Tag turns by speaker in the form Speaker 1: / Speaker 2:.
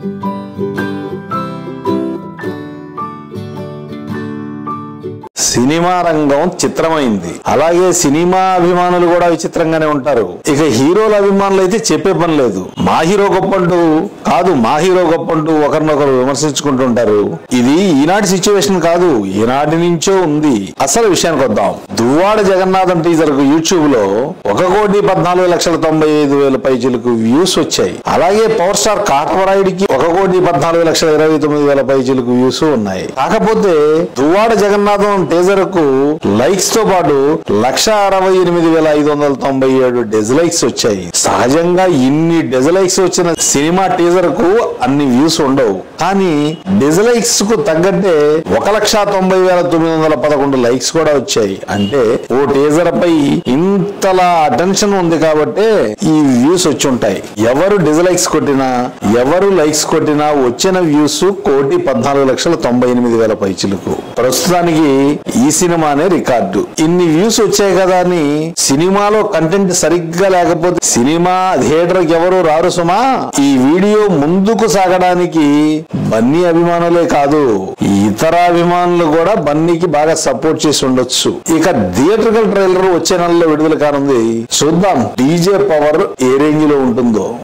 Speaker 1: cinema రంగం చిత్రమైంది అలాగే cinema అభిమానులు కూడా విచిత్రంగానే ఉంటారు ఇక హీరోల అభిమానులు అయితే చెప్పే పని లేదు మా హీరో గొప్పంటూ కాదు మా హీరో గొప్పంటూ ఒకరినొకరు విమర్శించుకుంటుంటారు ఇది ఈనాటి సిచ్యువేషన్ కాదు ఈనాటి నుంచో ఉంది అసలు విషయానికి వద్దాం దువ్వాడ జగన్నాథం టీజర్ కు యూట్యూబ్ లో ఒక కోటి పద్నాలుగు లక్షల తొంభై ఐదు వేల పైచీలకు వ్యూస్ వచ్చాయి అలాగే పవర్ స్టార్ కాటవరాయుడికి ఒక కోటి పద్నాలుగు లక్షల ఇరవై తొమ్మిది వేల పైచీలకు వ్యూస్ ఉన్నాయి కాకపోతే దువ్వాడ జగన్నాథం టీజర్ కు లైక్స్ తో పాటు లక్ష అరవై ఎనిమిది వేల ఐదు వందల తొంభై ఏడు డెజ్లైక్స్ వచ్చాయి సహజంగా ఇన్ని డెజ్లైక్స్ వచ్చిన సినిమా టీజర్ కు అన్ని వ్యూస్ ఉండవు కానీ డెజ్లైక్స్ కు తగ్గట్టే ఒక లక్ష తొంభై వేల తొమ్మిది వందల పదకొండు లైక్స్ కూడా వచ్చాయి అంటే ఓ టీజర్ పై ఇంతలా అటెన్షన్ ఉంది కాబట్టి ఈ వ్యూస్ వచ్చి ఉంటాయి ఎవరు డిజ్లైక్స్ కొట్టినా ఎవరు లైక్స్ కొట్టినా వచ్చిన వ్యూస్ కోటి పద్నాలుగు లక్షల తొంభై ఎనిమిది వేల పైచిలకు ప్రస్తుతానికి ఈ సినిమానే రికార్డు ఇన్ని వ్యూస్ వచ్చాయి కదా అని సినిమాలో కంటెంట్ సరిగ్గా లేకపోతే సినిమా థియేటర్ కి ఎవరు రారు సుమా ఈ వీడియో ముందుకు సాగడానికి బన్నీ అభిమానులే కాదు ఇతర అభిమానులు కూడా బన్నీకి బాగా సపోర్ట్ చేసి ఉండొచ్చు ఇక థియేటర్కల్ ట్రైలర్ వచ్చే నెలలో విడుదల కానుంది చూద్దాం డీజే పవర్ ఏ రేంజ్ లో ఉంటుందో